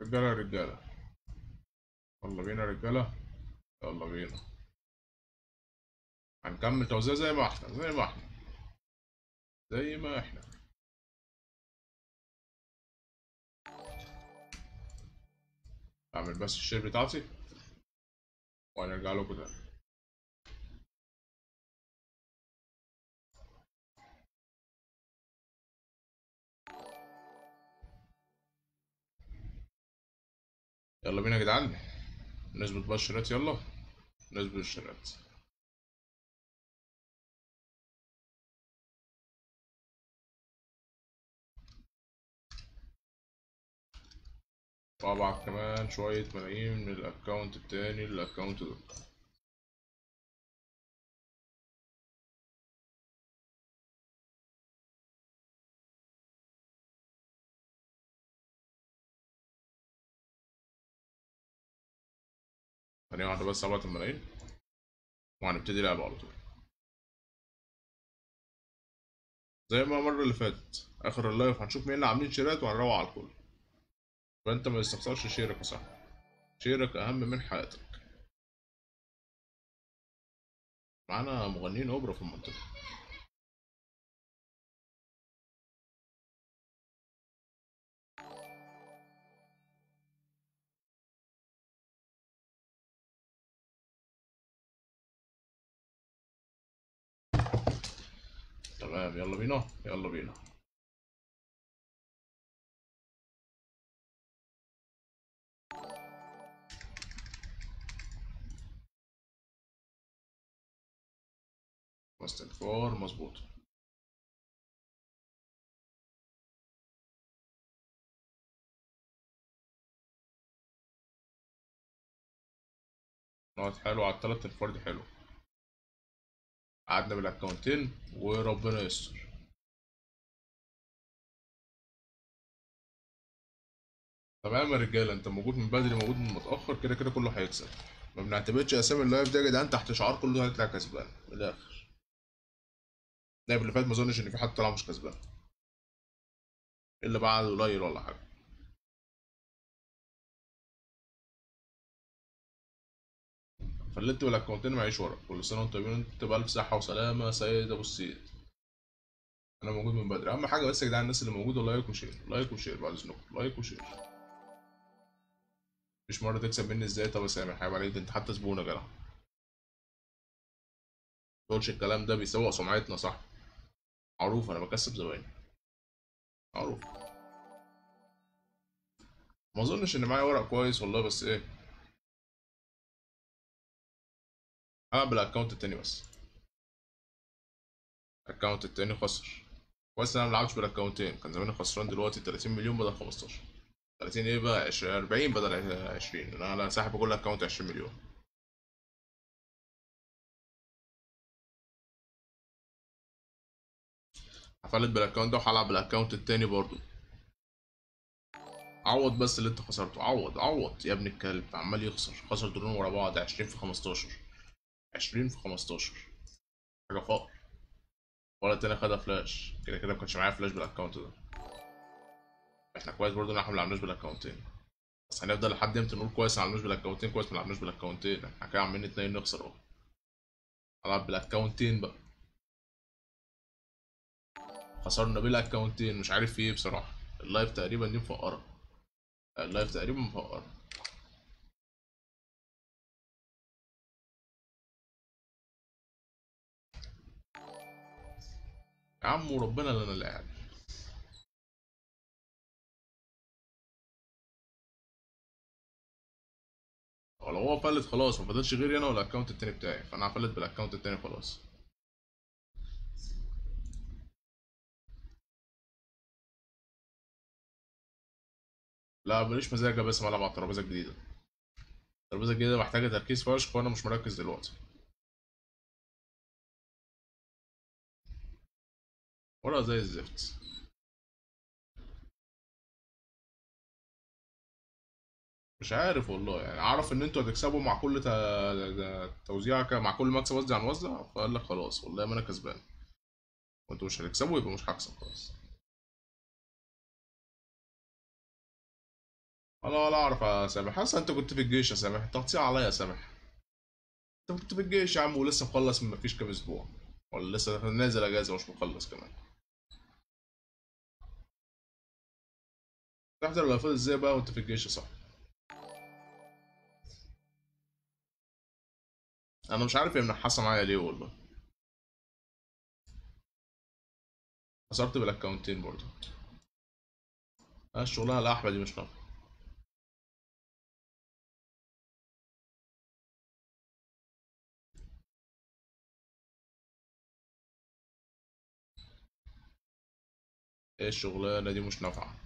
رجالة يا رجالة يلا بينا يا رجالة يلا بينا هنكمل توزيع زي ما احنا زي ما احنا زي ما احنا اعمل بس الشير بتاعتي وهنرجع لكم تاني يلا بينا يا جدعان نثبت بقى الشيرات يلا نثبت الشيرات طبعا كمان شوية ملايين من الأكاونت التاني للأكاونت ده ثانية واحدة بس سبعة ملايين وهنبتدي لعب على طول زي ما المرة اللي فاتت آخر اللايف هنشوف مين اللي عاملين شيرات وهنروح على الكل فأنت ما تستخسرش شيرك يا صاحبي شيرك أهم من حياتك معانا مغنيين أوبرا في المنطقة تمام يلا بينا يلا بينا ماستر فور مظبوط نقط حلو على التلات الفرد حلو قعدنا بالاكونتين وربنا يستر تمام يا رجاله انت موجود من بدري موجود من متاخر كده كده كله هيكسب ما بنعتمدش اسامي اللايف ده يا جدعان تحت شعار كله هيطلع كسبان من الاخر اللايف اللي فات ما اظنش ان في حد طلع مش كسبان الا بعد قليل ولا حاجه فلت بالاكونتين معيش ورا كل سنه وانتم طيبين انت بألف صحه وسلامه سيد ابو السيد انا موجود من بدري اهم حاجه بس يا جدعان الناس اللي موجوده لايك وشير لايك وشير بعد اذنكم لايك وشير مش مره تكسب مني ازاي طب يا سامح عيب عليك ده انت حتى زبون يا جدع تقولش الكلام ده بيسوق سمعتنا صح معروف انا بكسب زبايني معروف ما اظنش ان معايا ورق كويس والله بس ايه هلعب بالاكونت التاني بس الاكونت التاني خسر كويس إن انا ملعبش بالاكونتين كان زماني خسران دلوقتي 30 مليون بدل 15 30 ايه بقى 40 بدل 20 انا انا ساحب كل اكونت 20 مليون هفلت بالاكونت ده وهلعب بالاكونت التاني برضو عوض بس اللي انت خسرته عوض عوض يا ابن الكلب عمال يخسر خسر دورين ورا بعض 20 في 15 20 في 15 حاجه فقر ولا التاني خدها فلاش كده كده مكانش معايا فلاش بالاكونت ده احنا كويس برضه ان احنا ملعبناش بالاكونتين بس هنفضل لحد امتى نقول كويس ملعبناش بالاكونتين كويس ملعبناش بالاكونتين احنا كده عمالين اتنين نخسر اهو هلعب بالاكونتين بقى خسرنا بالاكونتين مش عارف في ايه بصراحه اللايف تقريبا دي مفقره اللايف تقريبا مفقره يا عم وربنا اللي انا اللي قاعد ولو هو فلت خلاص ما فضلش غيري انا ولا الاكونت التاني بتاعي فانا هفلت بالاكونت التاني خلاص لا ماليش مزاج بس العب على الترابيزه الجديده الترابيزه الجديده محتاجه تركيز فشخ وانا مش مركز دلوقتي ولا زي الزفت مش عارف والله يعني اعرف ان انتوا هتكسبوا مع كل ت- توزيع ك- مع كل مكسب قصدي عن وزع فقال لك خلاص والله ما انا كسبان وانتوا مش هتكسبوا يبقى مش هكسب خلاص انا ولا اعرف يا سامح اصلا انت كنت في الجيش يا سامح تقطيع عليا يا سامح انت كنت في الجيش يا عم ولسه مخلص من مفيش كام اسبوع ولا لسه نازل اجازه مش مخلص كمان تحضر الالفاظ ازاي بقى وانت في الجيش يا صاحبي انا مش عارف هي منحاسه معايا ليه والله خسرت بالاكونتين برضه اه الشغلانه الاحمد دي مش نافعه ايه الشغلانه دي مش نافعه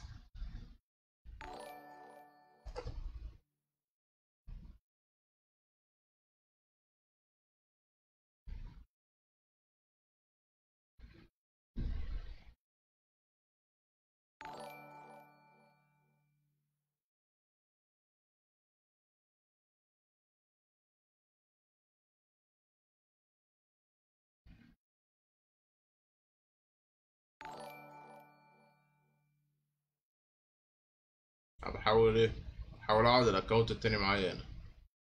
انا بحاول ايه بحاول اقعد الاكونت التاني معايا انا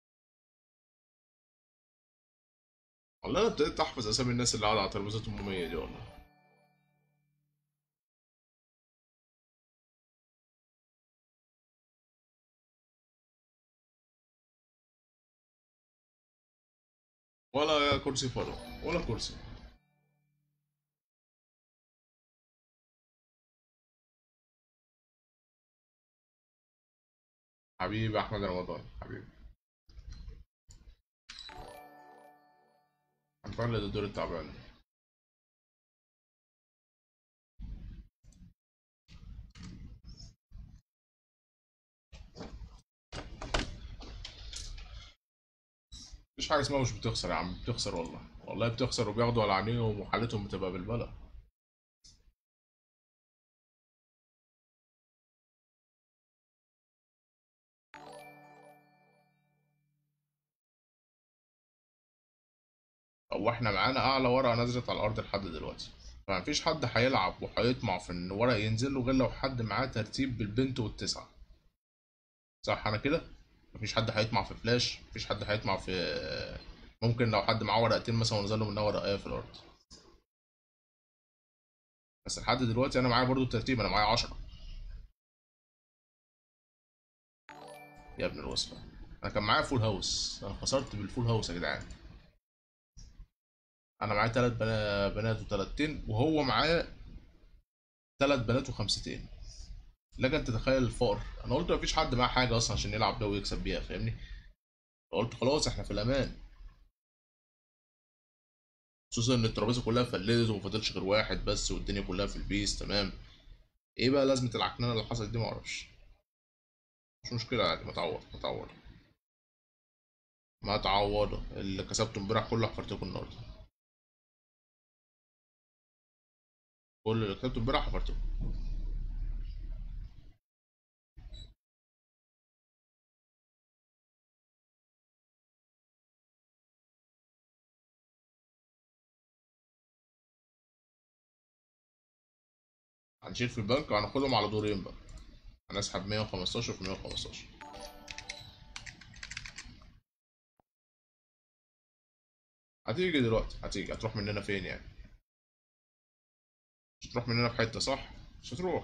والله انا ابتديت احفظ اسامي الناس اللي قاعده على ترابيزات اموميه دي والله ولا كرسي فاضي ولا كرسي حبيبي احمد رمضان حبيبي هنفعل الدور التعبان مفيش حاجة اسمها مش بتخسر يا عم بتخسر والله والله بتخسر وبياخدوا على عينيهم وحالتهم بتبقى بالبلد هو احنا معانا اعلى ورقة نزلت على الارض لحد دلوقتي فمفيش حد هيلعب وهيطمع في ان ورق ينزل له غير لو حد معاه ترتيب بالبنت والتسعة صح انا كده مفيش حد هيطمع في فلاش مفيش حد هيطمع في ممكن لو حد معاه ورقتين مثلا ونزل له منها ورقايه في الارض بس لحد دلوقتي انا معايا برضو الترتيب انا معايا عشرة يا ابن الوسخة انا كان معايا فول هاوس انا خسرت بالفول هاوس يا جدعان انا معايا تلات بنا- بنات وتلاتين وهو معاه تلات بنات وخمستين لك انت تتخيل الفقر انا قلت مفيش حد معاه حاجه اصلا عشان يلعب ده ويكسب بيها فاهمني قلت خلاص احنا في الامان خصوصا ان الترابيزه كلها فلتت ومفضلش غير واحد بس والدنيا كلها في البيس تمام ايه بقى لازمه العكننه اللي حصلت دي معرفش مش مشكله عادي ما تعوض ما تعوض ما تعوض اللي كسبته امبارح كله حفرتكم النهارده كل اللي كسبته امبارح حفرتكم هنشيل في البنك وهناخدهم على دورين بقى هنسحب 115 في 115 هتيجي دلوقتي هتيجي هتروح مننا فين يعني مش هتروح مننا في حتة صح مش هتروح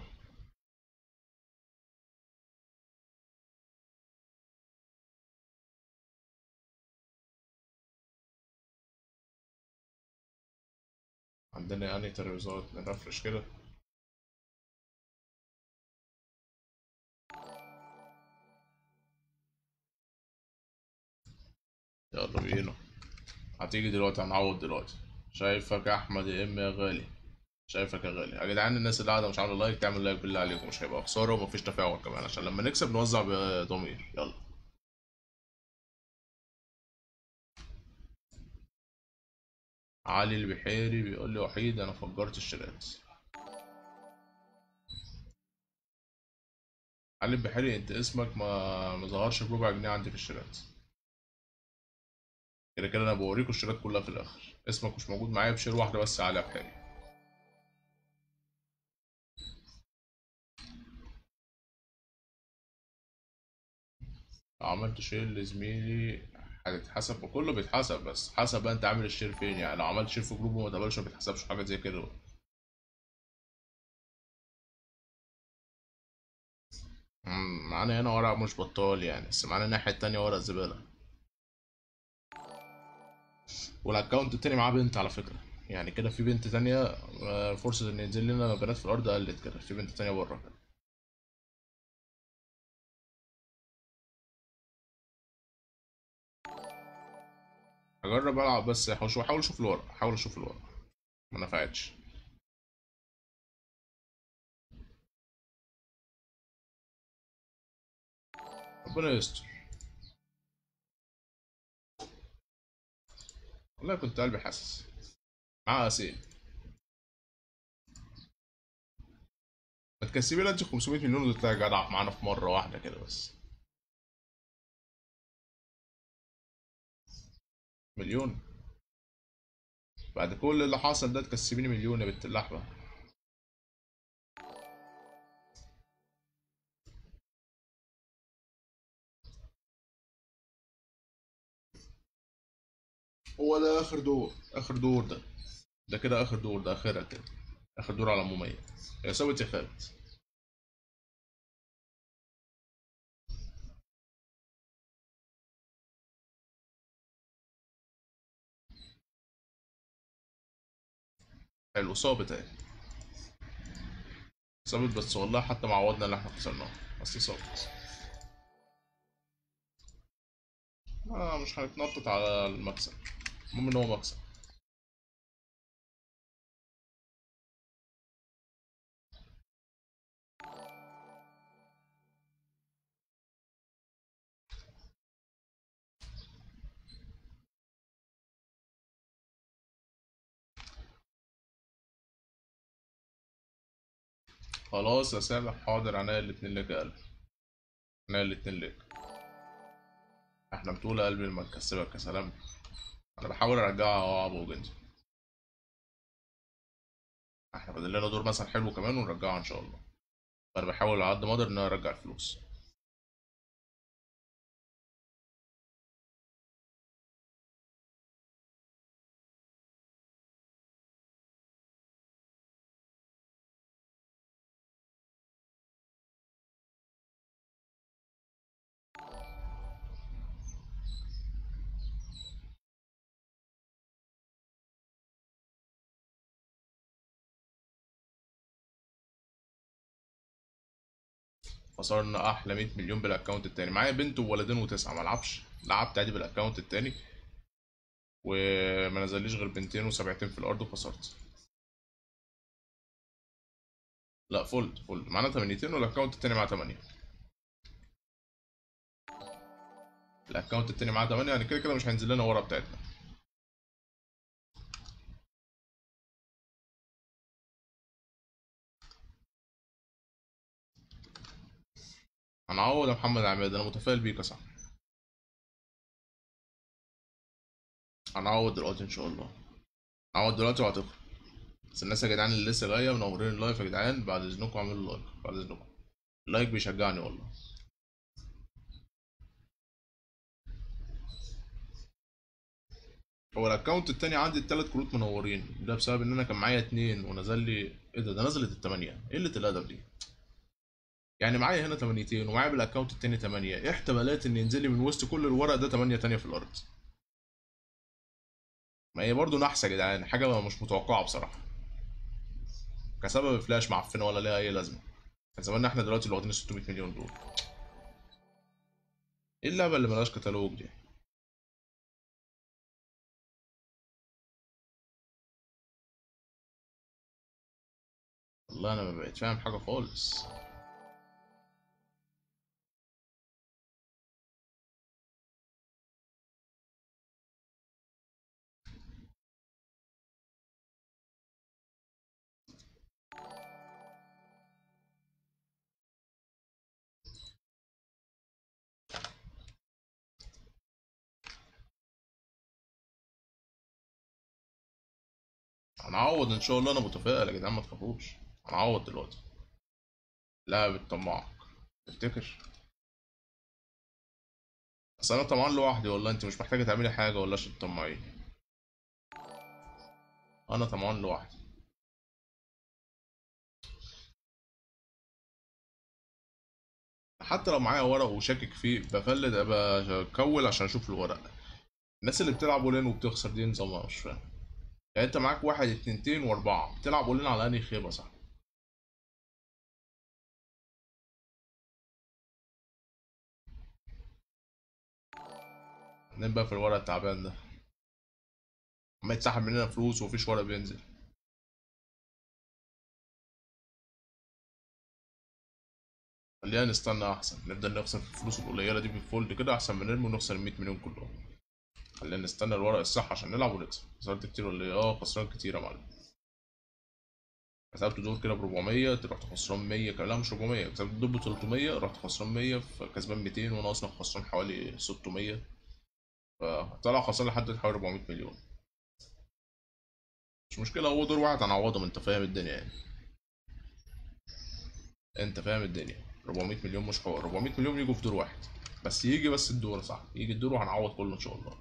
عندنا يعني ترابيزات نرفرش كده يلا بينا هتيجي دلوقتي هنعوض دلوقتي شايفك يا احمد يا ام يا غالي شايفك يا غالي يا جدعان الناس اللي قاعده مش عامله لايك تعمل لايك بالله عليكم مش هيبقى خساره ومفيش تفاعل كمان عشان لما نكسب نوزع بضمير يلا علي البحيري بيقول لي وحيد انا فجرت الشرات علي البحيري انت اسمك ما ما ظهرش بربع جنيه عندي في الشرات كده كده انا بوريكم الشرات كلها في الاخر اسمك مش موجود معايا بشير واحده بس علي بحيري لو عملت شير لزميلي هتتحسب وكله بيتحسب بس حسب بقى انت عامل الشير فين يعني لو عملت شير في جروب وما تقبلش ما بيتحسبش حاجه زي كده مم، معانا هنا ورق مش بطال يعني بس معانا الناحية التانية ورق زبالة والاكونت التاني معاه بنت على فكرة يعني كده في بنت تانية آه، فرصة ان ينزل لنا بنات في الارض قلت كده في بنت تانية بره كده هجرب العب بس هحاول هحاول اشوف الورق هحاول اشوف الورق ما نفعتش ربنا يستر والله كنت قلبي حاسس معاه اسئله ما تكسبي لها انت 500 مليون وتطلعي جدع معانا في مره واحده كده بس مليون بعد كل اللي حصل ده تكسبيني مليون يا بنت اللحمه هو ده اخر دور اخر دور ده ده كده اخر دور ده اخرها كده اخر دور على مميز يا سوت يا خالد حلو صابت اهي صابت بس والله حتى معوضنا اللي احنا خسرناه بس صابت آه مش هنتنطط على المكسب المهم ان هو مكسب خلاص يا سامح حاضر عينيا الاتنين لك يا قلبي عينيا الاتنين لك احنا بتقول يا قلبي لما نكسبك يا سلام انا بحاول ارجعها اهو ابو جندي احنا فاضل لنا دور مثلا حلو كمان ونرجعها ان شاء الله فانا بحاول على قد ما اقدر ان انا ارجع الفلوس خسرنا احلى 100 مليون بالاكونت التاني معايا بنت وولدين وتسعه ما العبش لعبت عادي بالاكونت التاني وما نزليش غير بنتين وسبعتين في الارض وخسرت لا فل فل معانا 8 والاكونت التاني معاه 8 الاكونت التاني معاه 8 يعني كده كده مش هينزل لنا ورا بتاعتنا هنعوض يا محمد عماد انا متفائل بيك يا صاحبي هنعوض دلوقتي ان شاء الله هنعوض دلوقتي وهتخرج بس الناس يا جدعان اللي لسه جايه منورين اللايف يا جدعان بعد اذنكم اعملوا لايك بعد اذنكم اللايك بيشجعني والله هو الاكونت التاني عندي التلات كروت منورين ده بسبب ان انا كان معايا اتنين ونزل لي ايه ده ده نزلت التمانية ايه اللي الادب دي يعني معايا هنا تمانيتين ومعايا بالاكونت التاني تمانية ايه احتمالات ان ينزل لي من وسط كل الورق ده تمانية تانية في الارض ما هي برضه نحسه يا جدعان حاجه مش متوقعه بصراحه كسبب فلاش معفنه ولا ليها اي لازمه كان زماننا احنا دلوقتي اللي واخدين 600 مليون دول ايه اللعبه اللي ملهاش كتالوج دي والله انا ما بقيت فاهم حاجه خالص هنعوض ان شاء الله انا متفائل يا جدعان ما تخافوش هنعوض دلوقتي لا بتطمعك تفتكر بس انا طمعان لوحدي والله انت مش محتاجه تعملي حاجه والله عشان تطمعي انا طمعان لوحدي حتى لو معايا ورق وشاكك فيه بفلت بكول عشان اشوف الورق الناس اللي بتلعب اولين وبتخسر دي نظامها مش فاهم يعني انت معاك واحد اتنينتين واربعة بتلعب اولين على انهي خيبة صح نبقى في الورق التعبان ده عمال يتسحب مننا فلوس ومفيش ورق بينزل خلينا نستنى احسن نبدا نخسر في الفلوس القليله دي بالفولد كده احسن من نرمي ونخسر ال 100 مليون كلهم خلينا نستنى الورق الصح عشان نلعب ونكسب خسرت كتير ولا ايه اه خسران كتير يا معلم كسبت دور كده ب 400 رحت خسران 100 كان لا مش 400 كسبت دور ب 300 رحت خسران 100 فكسبان 200 وانا اصلا خسران حوالي 600 فطلع خسران لحد حوالي 400 مليون مش مشكلة هو دور واحد هنعوضهم انت فاهم الدنيا يعني انت فاهم الدنيا 400 مليون مش حوار 400 مليون يجوا في دور واحد بس يجي بس الدور صح يجي الدور وهنعوض كله ان شاء الله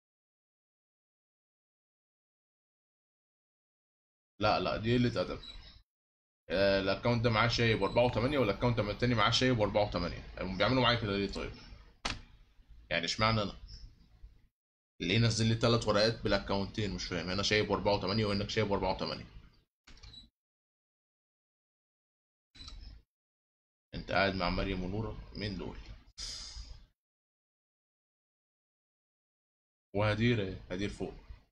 لا لا دي قلة أدب آه، الاكونت ده معاه شايب 4 و8 والاكونت التاني معاه شايب 4 و8 هم بيعملوا معايا كده ليه طيب؟ يعني اشمعنى انا؟ ليه نزل لي ثلاث ورقات بالاكونتين مش فاهم هنا شايب 4 و8 وهناك شايب 4 و8 انت قاعد مع مريم ونورة مين دول؟ وهدير ايه هدير فوق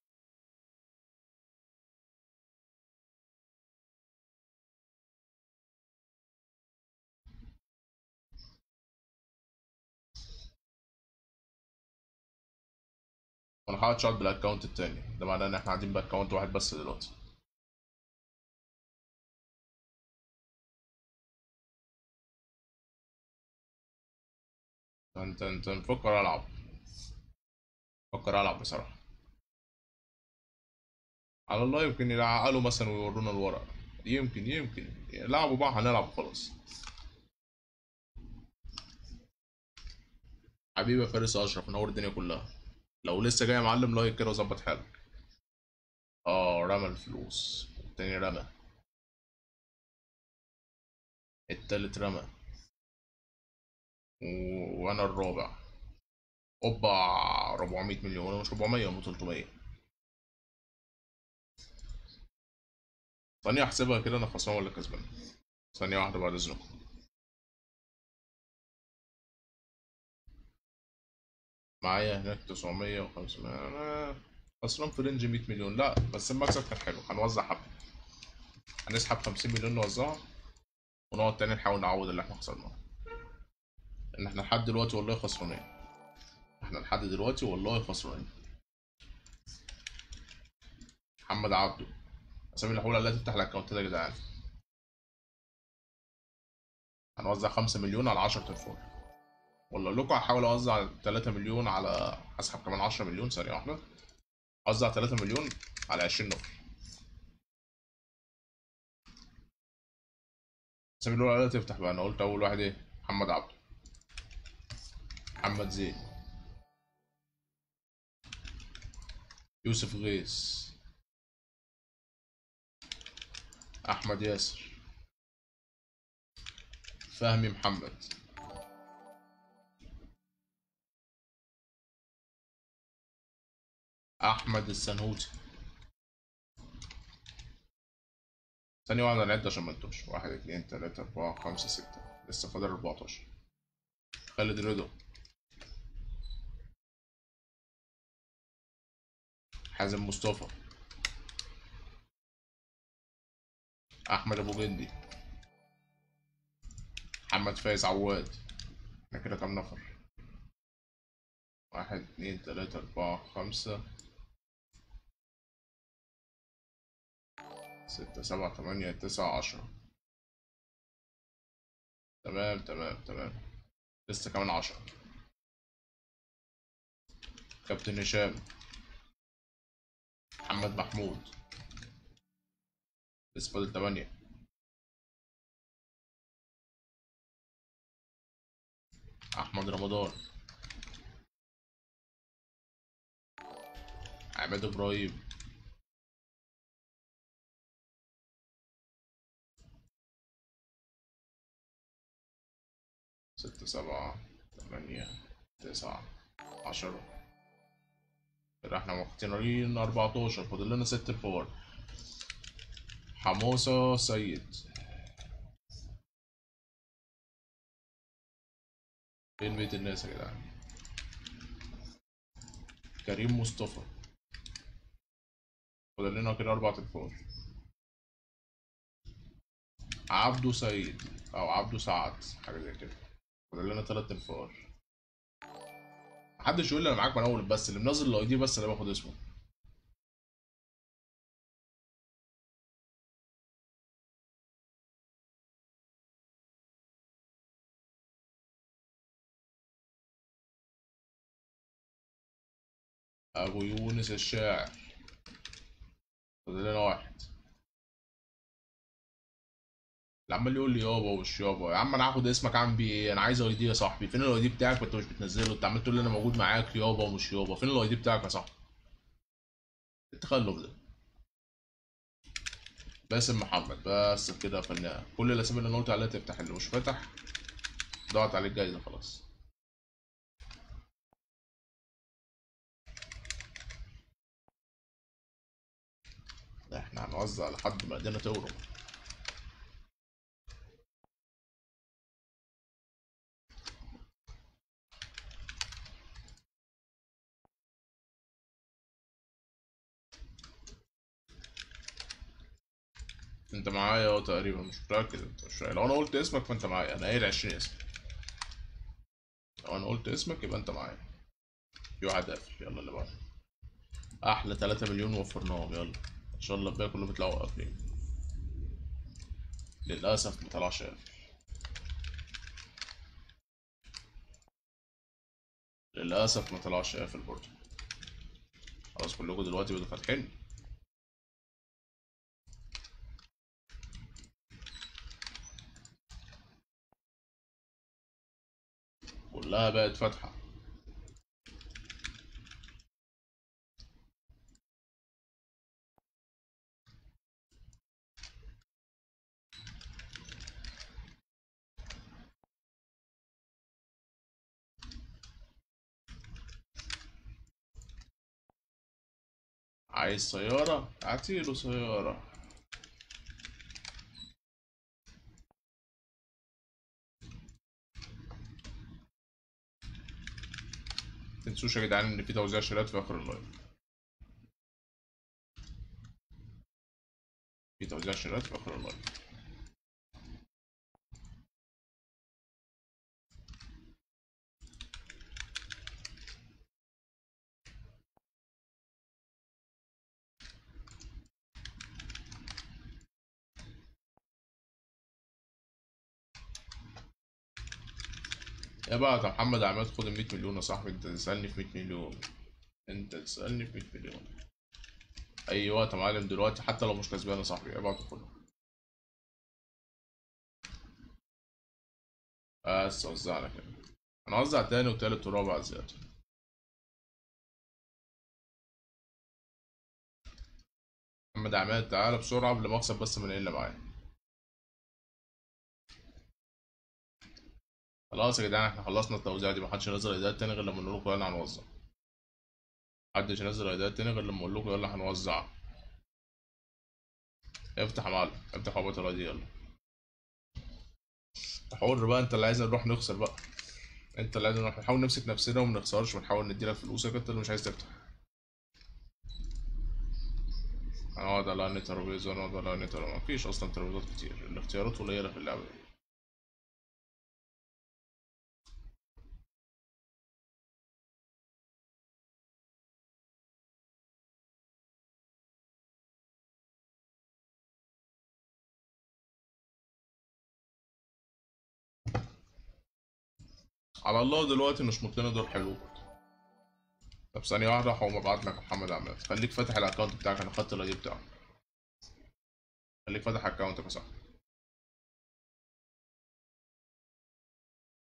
وانا حاطط شارت بالاكونت التاني ده معناه ان احنا قاعدين باكونت واحد بس دلوقتي انت انت مفكر العب مفكر العب بصراحة على الله يمكن يعقلوا مثلا ويورونا الورق يمكن يمكن لعبوا بقى هنلعب خلاص حبيبي يا فارس اشرف منور الدنيا كلها لو لسه جاي يا معلم لايك كده وظبط حالك اه رمى الفلوس التاني رمى التالت رمى و... وانا الرابع اوبا 400 مليون ولا مش 400 ولا 300 ثانية احسبها كده انا خسران ولا كسبان ثانية واحدة بعد اذنكم معايا هناك 900 و500 انا خسران في رينج 100 مليون لا بس المكسب كان حلو هنوزع حبة هنسحب 50 مليون نوزعها ونقعد تاني نحاول نعوض اللي احنا خسرناه ان احنا لحد دلوقتي والله خسرانين احنا لحد دلوقتي والله خسرانين محمد عبده اسامي اللي هقول عليها تفتح الاكونت ده يا جدعان هنوزع 5 مليون على 10 تليفون ولا اقول لكم هحاول اوزع 3 مليون على هسحب كمان 10 مليون ثانية واحدة اوزع 3 مليون على 20 نفر اسامي اللي هقول عليها تفتح بقى انا قلت اول واحد ايه محمد عبده محمد زين يوسف غيث احمد ياسر فهمي محمد احمد السنوتي ثانية واحدة نعد عشان ما نتوهش واحد اتنين تلاتة أربعة خمسة ستة لسه فاضل أربعتاشر خالد رضا حازم مصطفى احمد ابو جندي محمد فايز عواد احنا كده كام نفر واحد اتنين تلاتة اربعة خمسة ستة سبعة تمانية تسعة عشرة تمام تمام تمام لسه كمان عشرة كابتن هشام محمد محمود لسه فاضل تمانية أحمد رمضان عماد ابراهيم ستة سبعة تمانية تسعة عشرة كده احنا مختارين أربعتاشر فاضل لنا ست فور حموسة سيد فين بيت الناس يا جدعان كريم مصطفى فاضل لنا كده أربع تنفار عبده سيد أو عبده سعد حاجة زي كده فاضل لنا تلات تنفار محدش يقول لي أنا معاك من أول بس اللي منزل الأي دي بس اللي باخد اسمه أبو يونس الشاعر فاضل لنا واحد اللي عمال يقول لي يابا وش يابا يا عم انا هاخد اسمك اعمل بيه ايه انا عايز اي دي يا صاحبي فين الاي دي بتاعك وانت مش بتنزله انت عمال تقول لي انا موجود معاك يابا ومش يابا فين الاي دي بتاعك يا صاحبي إيه التخلف ده باسم محمد بس كده يا فنان كل الاسامي اللي انا قلت عليها تفتح اللي مش فاتح ضاعت عليك جايزه خلاص ده احنا هنوزع لحد ما ايدينا تورم انت معايا اه تقريبا مش متأكد انت مش لو انا قلت اسمك فانت معايا انا قايل 20 اسم لو انا قلت اسمك يبقى انت معايا في واحد قافل يلا اللي بعده احلى 3 مليون وفرناهم يلا ان شاء الله الباقي كله بيطلعوا قافلين للاسف ما طلعش قافل للاسف ما طلعش قافل برضه خلاص كلكم دلوقتي بقوا فاتحين كلها بقت فاتحة عايز سيارة اعطيله سيارة متنسوش يا جدعان ان في توزيع شيرات في اخر اللايف في توزيع شيرات في اخر اللايف يا بقى يا محمد عماد خد ال 100 مليون يا صاحبي انت تسألني في 100 مليون انت تسألني في 100 مليون اي وقت يا معلم دلوقتي حتى لو مش كسبان يا صاحبي ابعت خدها بس وزعنا كده هنوزع تاني وتالت ورابع زيادة محمد عماد تعالى بسرعة قبل ما اكسب بس من اللي معايا خلاص يا جدعان احنا خلصنا التوزيع دي محدش ينزل ايدات تاني غير لما نقول لكم يلا هنوزع محدش ينزل ايدات تاني غير لما اقول لكم يلا هنوزع افتح يا معلم افتح عبوة الاي دي يلا انت حر بقى انت اللي عايز نروح نخسر بقى انت اللي عايز نروح نحاول نمسك نفسنا وما نخسرش ونحاول نديلك فلوسك انت اللي مش عايز تفتح هنقعد على انهي ترابيزه نقعد على انهي ترابيزه مفيش اصلا ترابيزات كتير الاختيارات قليله في اللعبه دي على الله دلوقتي نشمط لنا دور حلو طب ثانية واحدة هقوم ابعت لك محمد عماد خليك فاتح الاكونت بتاعك انا خدت الاي دي بتاعك خليك فاتح اكونتك يا صاحبي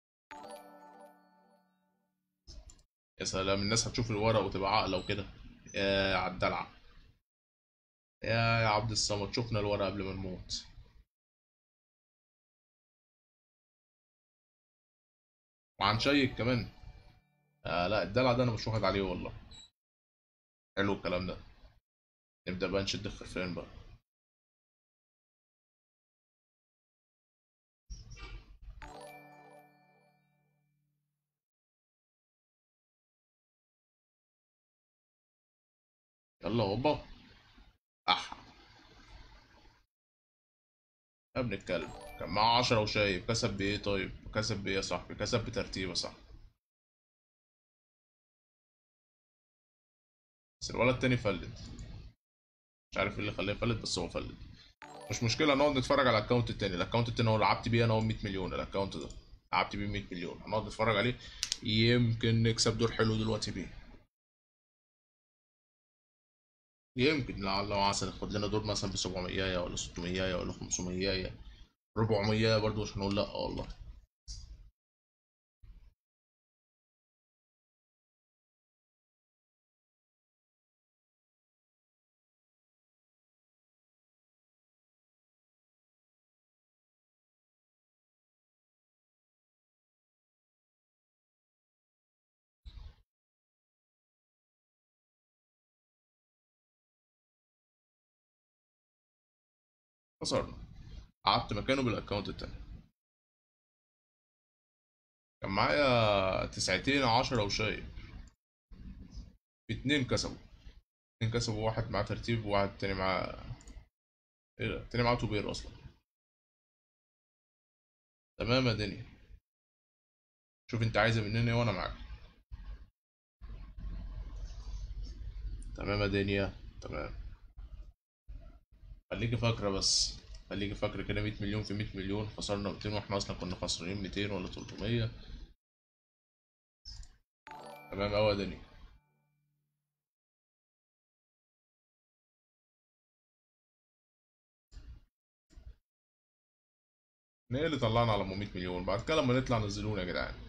يا سلام الناس هتشوف الورق وتبقى عاقلة وكده يا عالدلع يا يا عبد الصمد شفنا الورقة قبل ما نموت وعن شيك كمان آه لا الدلع ده انا مش واخد عليه والله حلو الكلام ده نبدأ بقى نشد الخرفان بقى يلا هوبا اح يا ابن الكلب كان معاه عشرة وشايب كسب بايه طيب كسب بايه يا صاحبي كسب بترتيبه صح بس الولد التاني فلت مش عارف ايه اللي خلاه يفلت بس هو فلت مش مشكلة نقعد نتفرج على الاكونت التاني الاكونت التاني هو لعبت بيه انا هو 100 مليون الاكونت ده لعبت بيه 100 مليون هنقعد نتفرج عليه يمكن نكسب دور حلو دلوقتي بيه يمكن لعل وعسى ناخد لنا دور مثلا ب 700 ولا 600 ولا 500 400 برضه مش هنقول لا والله خسرنا قعدت مكانه بالاكونت التاني كان معايا تسعتين عشرة وشايب اتنين كسبوا اتنين كسبوا واحد معاه ترتيب وواحد تاني معاه ايه ده التاني معاه توبير اصلا تمام يا دنيا شوف انت عايزه مننا ايه وانا معاك تمام يا دنيا تمام خليكي فاكرة بس خليكي فاكرة كده 100 مليون في 100 مليون خسرنا 200 واحنا اصلا كنا خسرانين 200 ولا 300 تمام اوي يا دنيا ايه اللي طلعنا على 100 مليون بعد كده لما نطلع نزلونا يا جدعان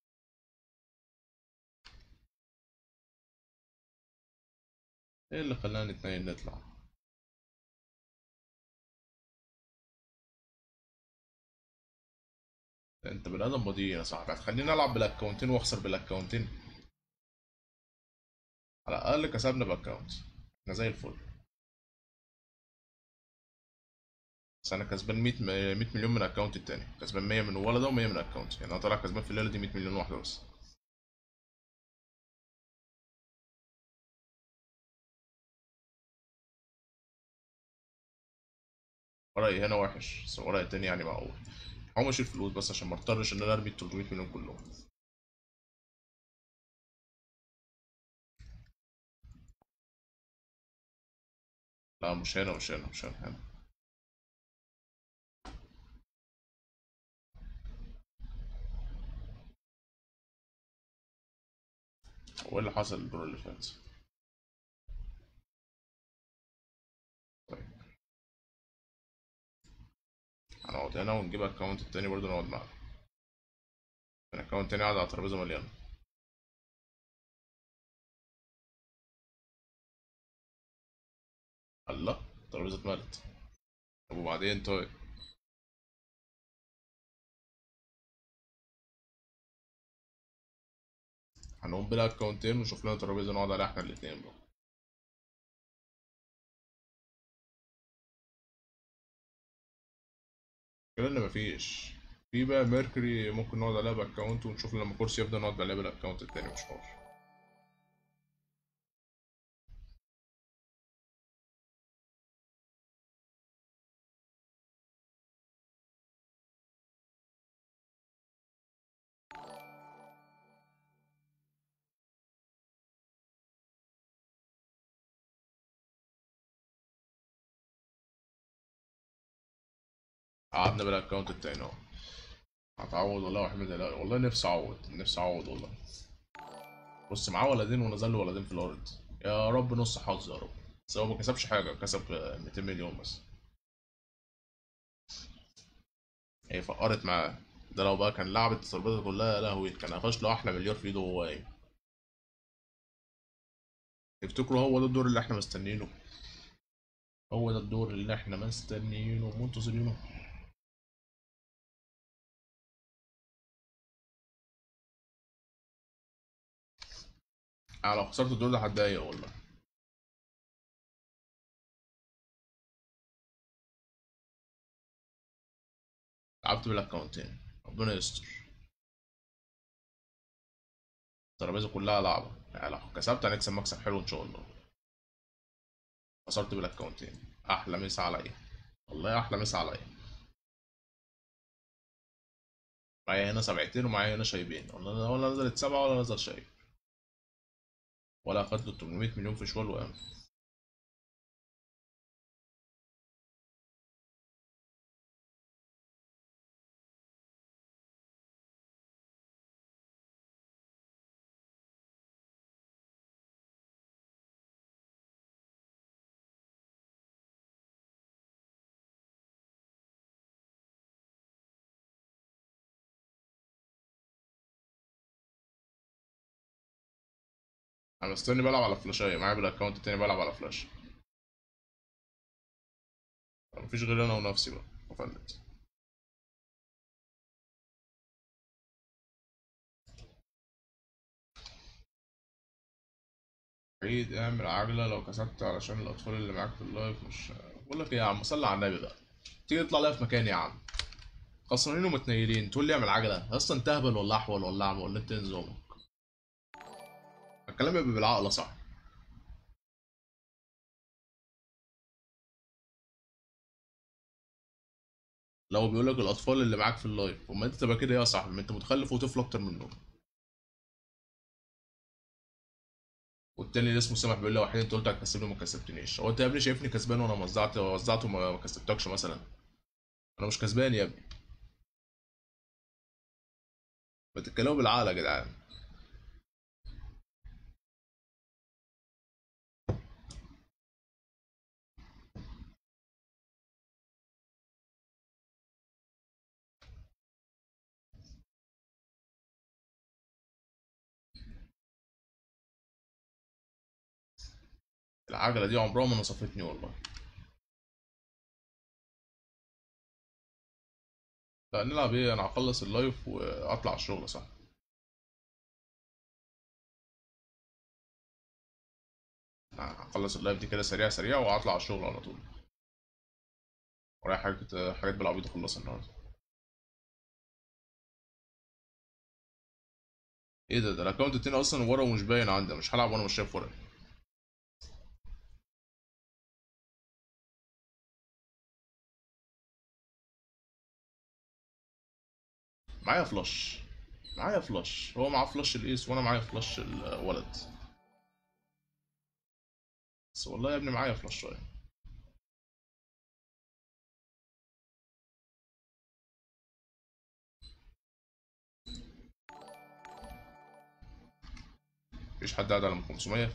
ايه اللي خلانا نتنين نطلع انت بني ادم بضيع يا صاحبي هتخليني العب بالاكونتين واخسر بالاكونتين على الاقل كسبنا باكونت احنا زي الفل بس انا كسبان 100 م- 100 مليون من الاكونت التاني كسبان 100 من الولد ده و100 من الاكونت يعني انا طالع كسبان في الليله دي 100 مليون واحده بس ورقي هنا وحش بس ورقي التاني يعني معقول هقوم اشيل فلوس بس عشان ما اضطرش ان انا ارمي ال 300 مليون كلهم لا مش هنا مش هنا مش هنا هنا هو ايه اللي حصل الدور اللي فات طيب هنقعد هنا ونجيب اكونت التاني برضه نقعد معاه الاكونت التاني قاعد على الترابيزه مليانه الله الترابيزه اتملت طب وبعدين طيب هنقوم بلا اكونتين ونشوف لنا ترابيزه نقعد عليها احنا الاتنين بقى كده ان مفيش في بقى ميركوري ممكن نقعد عليها باكونت ونشوف لما كرسي يفضل نقعد عليها بالاكونت التاني مش حوار قعدنا بالاكونت التاني اهو هتعوض والله واحمد لا والله نفسي اعوض نفسي اعوض والله بص معاه ولدين ونزل له ولدين في الارض يا رب نص حظ يا رب بس هو ما كسبش حاجه كسب 200 مليون بس هي فقرت معاه ده لو بقى كان لعبت الترابيزه كلها يا لهوي كان قفش له احلى مليار في ايده وهو قايم يفتكروا هو ده الدور اللي احنا مستنيينه هو ده الدور اللي احنا مستنيينه ومنتظرينه انا لو خسرت الدور ده هتضايق والله لعبت بالاكونتين ربنا يستر الترابيزه كلها لعبه يعني لو كسبت هنكسب مكسب حلو ان شاء الله خسرت بالاكونتين احلى مسا عليا والله احلى مسا عليا معايا هنا سبعتين ومعايا هنا شايبين ولا ولا نزلت سبعة ولا نزل شايب ولا اخدت 800 مليون في شوال وقام انا مستني بلعب على فلاشاية معايا بالاكونت التاني بلعب على فلاش مفيش غير انا ونفسي بقى وفلت عيد اعمل عجلة لو كسبت علشان الأطفال اللي معاك في اللايف مش بقول لك إيه يا عم صلي على النبي بقى تيجي تطلع لايف مكاني يا عم خسرانين ومتنيلين تقول لي اعمل عجلة أصلا أنت أهبل ولا أحول ولا أعمى ولا أنت إيه نظامك الكلام يبقى بالعقل يا صاحبي لو بيقول لك الأطفال اللي معاك في اللايف أما أنت تبقى كده إيه يا صاحبي ما أنت متخلف وطفل أكتر منهم والتاني اللي اسمه سامح بيقول لي وحيد انت قلت هتكسبني وما كسبتنيش هو انت يا ابني شايفني كسبان وانا وزعت وزعت وما ما كسبتكش مثلا انا مش كسبان يا ابني بتتكلموا بالعقل يا جدعان العجلة دي عمرها ما نصفتني والله لا نلعب ايه انا هخلص اللايف واطلع الشغل صح هخلص اللايف دي كده سريع سريع وهطلع على الشغل على طول ورايا حاجات حاجات بالعبيط اخلصها النهارده ايه ده ده الاكونت التاني اصلا ورا ومش باين عندي مش هلعب وانا مش شايف ورا معايا فلاش معايا فلاش هو معاه فلاش الايس وانا معايا فلاش الولد بس والله يا ابني معايا فلاش شويه مفيش حد قاعد على من 500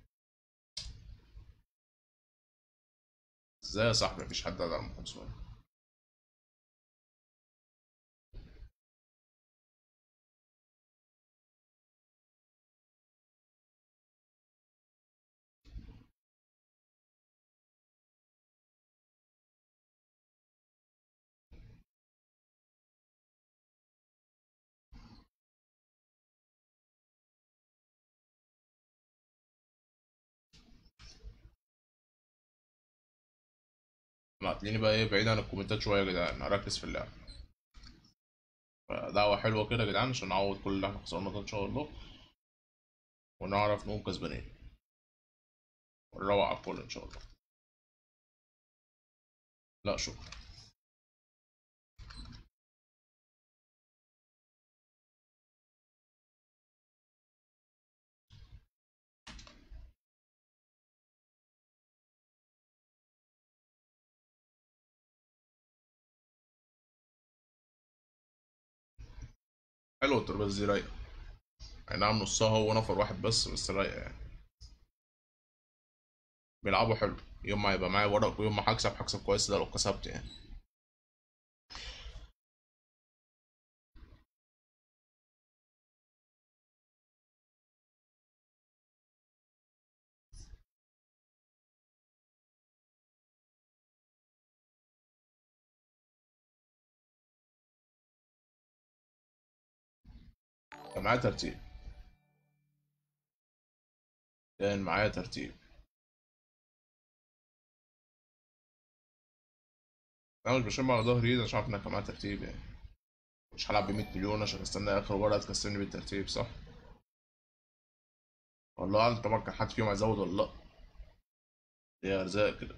ازاي يا صاحبي مفيش حد قاعد على من 500 لا هتلاقيني بقى ايه بعيد عن الكومنتات شويه يا جدعان هركز في اللعب دعوة حلوة كده يا جدعان عشان نعوض كل اللي احنا خسرناه ده ان شاء الله ونعرف نقوم كسبانين ونروق على الكل ان شاء الله لا شكرا حلوة الترابيزة دي رايقة اي نعم نصها هو نفر واحد بس بس رايقة يعني بيلعبوا حلو يوم ما يبقى معايا ورق ويوم ما هكسب هكسب كويس ده لو كسبت يعني كان معايا ترتيب كان معايا ترتيب انا مش بشم على ظهري ايدي عشان عارف انك كان معايا ترتيب يعني مش هلعب ب 100 مليون عشان استنى اخر ورقه تكسبني بالترتيب صح والله اعلم طبعا كان حد فيهم هيزود ولا لا هي ارزاق كده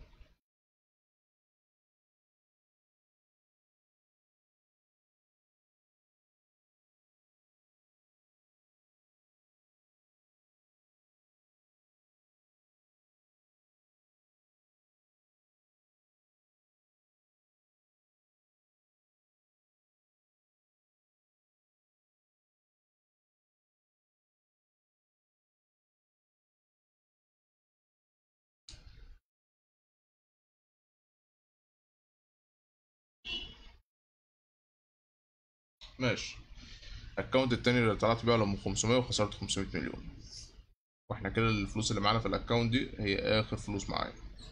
ماشي الاكونت التاني اللي طلعت بيه لما 500 وخسرت 500 مليون واحنا كده الفلوس اللي معانا في الاكونت دي هي اخر فلوس معايا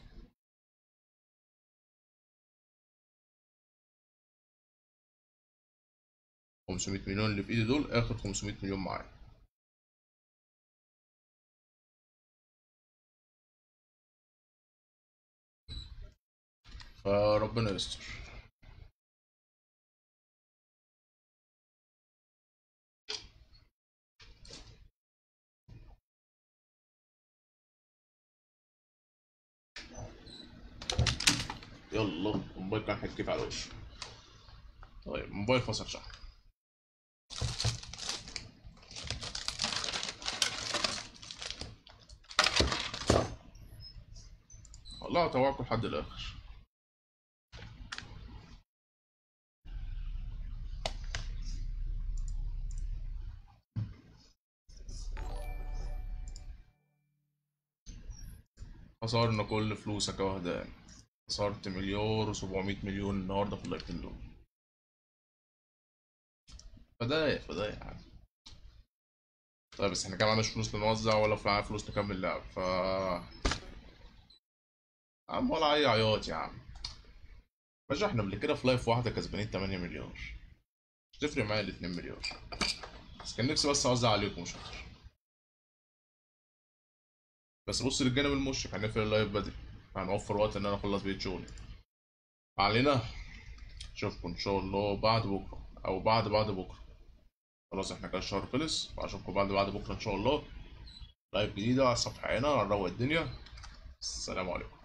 خمسمية مليون اللي في ايدي دول اخر خمسمية مليون معايا فربنا يستر يلا الموبايل كان هيتكيف على وشه طيب الموبايل فصل شحن والله اتوقع لحد الاخر خسرنا كل فلوسك يا وهدان خسرت مليار وسبعمية مليون النهارده في اللايفين دول فداية فداية يعني طيب بس احنا كمان معناش فلوس نوزع ولا في معانا فلوس نكمل لعب ف يا عم ولا اي عياط يا عم باشا احنا قبل كده في لايف واحدة كسبانين 8 مليار مش تفرق معايا ال 2 مليار بس كان نفسي بس اوزع عليكم مش اكتر بس بص للجانب المشرق هنقفل اللايف بدري هنوفر وقت ان انا اخلص بيت شغلي علينا اشوفكم ان شاء الله بعد بكره او بعد بعد بكره خلاص احنا كده الشهر خلص واشوفكم بعد بعد بكره ان شاء الله لايف جديده على الصفحه هنا هنروق الدنيا السلام عليكم